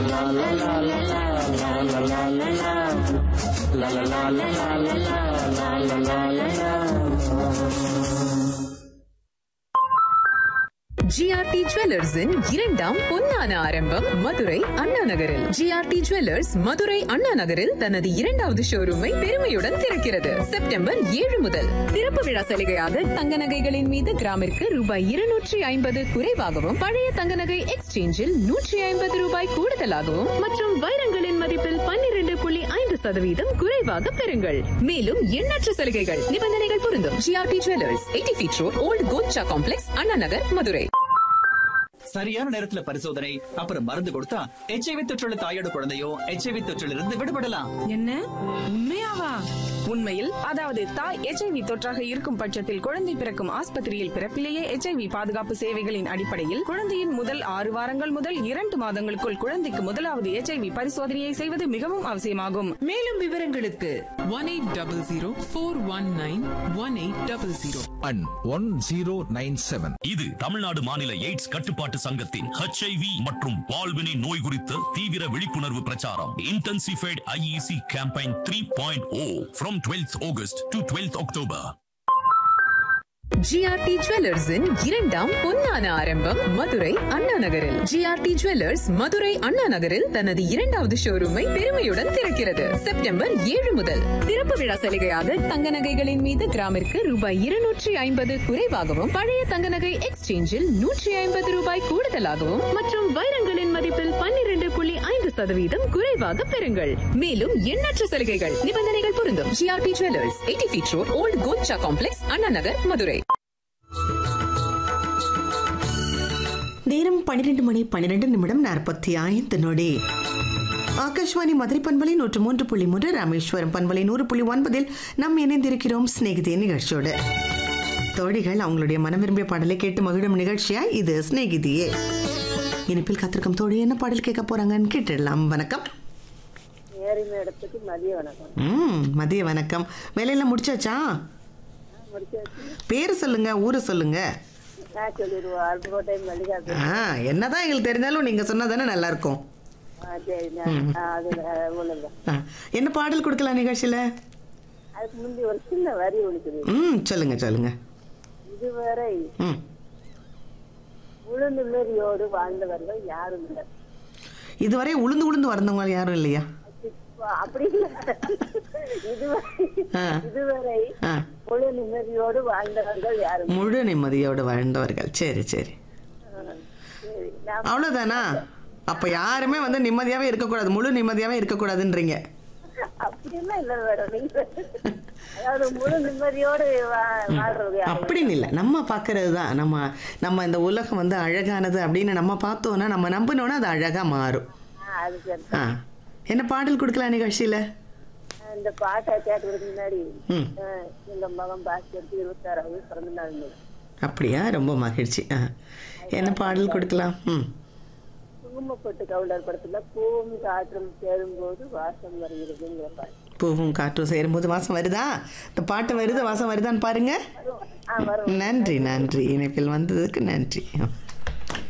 GRT ஜுவல்லர்ஸின் இரண்டாம் பொன்னான ஆரம்பம் மதுரை அண்ணா நகரில் ஜிஆர்டி ஜுவல்லர்ஸ் மதுரை அண்ணா நகரில் தனது இரண்டாவது ஷோரூமை பெருமையுடன் திறக்கிறது செப்டம்பர் ஏழு முதல் திறப்பு விழா சலுகையாக தங்க நகைகளின் மீது கிராமிற்கு ரூபாய் இருநூற்றி ஐம்பது குறைவாகவும் பழைய தங்க நகை எக்ஸ்சேஞ்சில் நூற்றி ஐம்பது ரூபாய் கூடுதலாகவும் மற்றும் வைரங்களின் மதிப்பில் பன்னிரண்டு புள்ளி ஐந்து சதவீதம் குறைவாக பெறுங்கள் மேலும் எண்ணற்ற சலுகைகள் நிபந்தனைகள் பொருந்தும் GRT jewellers eighty feet road old Kocha complex Anna Nagar Madurai சரியான நேரத்துல பரிசோதனை அப்புறம் மருந்து கொடுத்தா எச்ஐவி தொற்றுள்ள தாயோட குழந்தையோ எச்ஐவி தொற்றில் இருந்து விடுபடலாம் என்ன உண்மையாவா உண்மையில் அதாவது தாய் எச்ஐவி தொற்றாக இருக்கும் பட்சத்தில் குழந்தை பிறக்கும் ஆஸ்பத்திரியில் பிறப்பிலேயே எச்ஐவி பாதுகாப்பு சேவைகளின் அடிப்படையில் குழந்தையின் முதல் ஆறு வாரங்கள் முதல் இரண்டு மாதங்களுக்குள் குழந்தைக்கு முதலாவது எச்ஐவி பரிசோதனையை செய்வது மிகவும் அவசியமாகும் மேலும் விவரங்களுக்கு one 1800 and 1097. இது தமிழ்நாடு மாநில எய்ட்ஸ் கட்டுப்பாட்டு சங்கத்தின் ஹெச்ஐவி மற்றும் பால்வினை நோய் குறித்த தீவிர விழிப்புணர்வு பிரச்சாரம் intensified IEC campaign three point O from twelfth August to twelfth October GRT ஜுவல்லர்ஸின் இரண்டாம் பொன்னான ஆரம்பம் மதுரை அண்ணா நகரில் ஜிஆர்டி ஜுவல்லர்ஸ் மதுரை அண்ணா நகரில் தனது இரண்டாவது ஷோரூமை பெருமையுடன் திறக்கிறது செப்டம்பர் ஏழு முதல் திறப்பு விழா சலுகையாக தங்க நகைகளின் மீது கிராமிற்கு ரூபாய் இருநூற்றி ஐம்பது குறைவாகவும் பழைய தங்க நகை எக்ஸ்சேஞ்சில் நூற்றி ஐம்பது ரூபாய் கூடுதலாகவும் மற்றும் வைரங்களின் மதிப்பில் பன்னிரண்டு புள்ளி ஐந்து சதவீதம் குறைவாக பெறுங்கள் மேலும் எண்ணற்ற சலுகைகள் நிபந்தனைகள் பொருந்தும் GRT jewellers eighty feet road old Kocha complex Anna Nagar Madurai நேரம் பன்னிரண்டு மணி பன்னிரண்டு நிமிடம் நாற்பத்தி ஐந்து நொடி ஆகாஷ்வாணி மதுரை பண்பலை நூற்று மூன்று புள்ளி மூன்று ராமேஸ்வரம் பண்பலை நூறு புள்ளி ஒன்பதில் நாம் இணைந்திருக்கிறோம் சிநேகிதே நிகழ்ச்சியோடு தோழிகள் அவங்களுடைய மனம் விரும்பிய பாடலை கேட்டு மகிழும் நிகழ்ச்சியா இது சிநேகிதியே இனிப்பில் காத்திருக்கும் தோழி என்ன பாடல் கேட்க போறாங்கன்னு கேட்டுடலாம் வணக்கம் ஏறி மேடத்துக்கு மதிய வணக்கம் ம் மதிய வணக்கம் வேலையெல்லாம் முடிச்சாச்சா பேர் சொல்லுங்க ஊரை சொல்லுங்க நான் சொல்லிடுவோம் அருப்புக்கோட்டை மல்லிகாப்பு ஆ என்னதான் எங்களுக்கு தெரிஞ்சாலும் நீங்க சொன்னா தானே நல்லா இருக்கும் ஆ சரி நான் ஆ, அது ஒண்ணுங்க ஆ, என்ன பாடல் கொடுக்கலாம் நிகழ்ச்சியில அதுக்கு முந்தி ஒரு சின்ன வரி ஒழிக்குது ம் சொல்லுங்க சொல்லுங்க இதுவரை ம் முழு நிம்மதியோடு வாழ்ந்தவர்கள் யாரும் இல்லை இதுவரை உளுந்து உளுந்து வரந்தவங்க யாரும் இல்லையா இப்போ அப்படி இல்லை இதுவரை ஆ. இதுவரை ஆ முழு நிம்மதியோடு வாழ்ந்தவர்கள் யாரும் இல்லை. முழு நிம்மதியோடு வாழ்ந்தவர்கள் சரி சரி சரி நான் அவ்வளோதானா அப்போ யாருமே வந்து நிம்மதியாகவே இருக்கக்கூடாது முழு நிம்மதியாகவே இருக்கக்கூடாதுன்றீங்க அப்படியெல்லாம் இல்லை மேடம் நீங்க அதாவது முழு நிம்மதியோடு வா- வாழ்றது யாரும் அப்படின்னு இல்லை நம்ம பார்க்கறது தான் நம்ம நம்ம இந்த உலகம் வந்து அழகானது அப்படின்னு நம்ம பார்த்தோன்னா நம்ம நம்பினோன்னா அது அழகாக மாறும் ஆ, அது சரி ஆ என்ன பாடல் கொடுக்கலாம் நிகழ்ச்சியில் இந்த பாட்டை கேட்கறதுக்கு முன்னாடி ம் ஆ, எங்க மகன் பாஸ்கருக்கு இருபத்தாறாவது பிறந்த நாள் இன்னைக்கு. அப்படியா ரொம்ப மகிழ்ச்சி ஆ என்ன பாடல் கொடுக்கலாம் ம் குங்குமப்பட்டு கவுண்டர் படத்துல பூவும் காற்றும் சேரும்போது வாசம் வருகிறதுங்கிற பாட்டு பூவும் காற்றும் சேரும்போது வாசம் வருதா இந்த பாட்டு வருது வாசம் வருதான்னு பாருங்க ஆ வரும் நன்றி நன்றி இணைப்பில் வந்ததுக்கு நன்றி